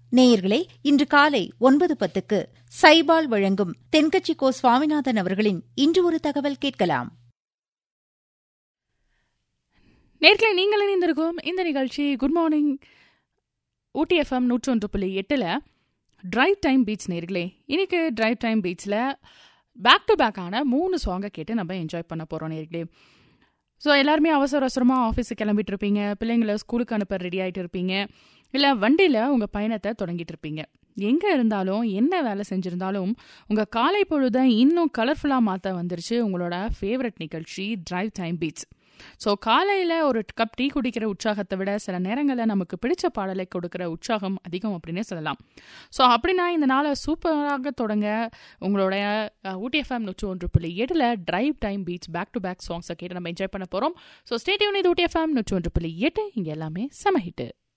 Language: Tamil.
நேயர்களே இன்று காலை ஒன்பது பத்துக்கு சைபால் வழங்கும் தென்கட்சி கோ சுவாமிநாதன் அவர்களின் இன்று ஒரு தகவல் கேட்கலாம் நேர்களை நீங்கள் இணைந்திருக்கும் இந்த நிகழ்ச்சி குட் மார்னிங் ஊட்டி எஃப்எம் நூற்றி ஒன்று புள்ளி எட்டில் டிரைவ் டைம் பீச் நேர்களே இன்னைக்கு டிரைவ் டைம் பீச்சில் பேக் டு பேக்கான மூணு சாங்கை கேட்டு நம்ம என்ஜாய் பண்ண போகிறோம் நேர்களே ஸோ எல்லாருமே அவசர அவசரமாக ஆஃபீஸுக்கு கிளம்பிட்டு இருப்பீங்க பிள்ளைங்களை ஸ்கூலுக்கு அனுப்ப ரெடி ஆகிட்டு இருப்பீங்க இல்லை வண்டியில் உங்கள் பயணத்தை தொடங்கிட்டு இருப்பீங்க எங்கே இருந்தாலும் என்ன வேலை செஞ்சுருந்தாலும் உங்கள் காலை பொழுதை இன்னும் கலர்ஃபுல்லாக மாற்ற வந்துருச்சு உங்களோட ஃபேவரட் நிகழ்ச்சி டிரைவ் டைம் பீச் ஸோ காலையில் ஒரு கப் டீ குடிக்கிற உற்சாகத்தை விட சில நேரங்களில் நமக்கு பிடிச்ச பாடலை கொடுக்குற உற்சாகம் அதிகம் அப்படின்னே சொல்லலாம் ஸோ அப்படின்னா இந்த நாளை சூப்பராக தொடங்க உங்களுடைய ஊட்டி எஃப்எம் நூற்றி ஒன்று புள்ளி ஏழில் drive time beach back to back சாங்ஸை கேட்டு நம்ம என்ஜாய் பண்ண போகிறோம் ஸோ ஸ்டேடியோன் இது ஊட்டி எஃப்எம் நூற்றி ஒன்று புள்ளி எட்டு இங்கே எல்லாமே செம ஹிட்டு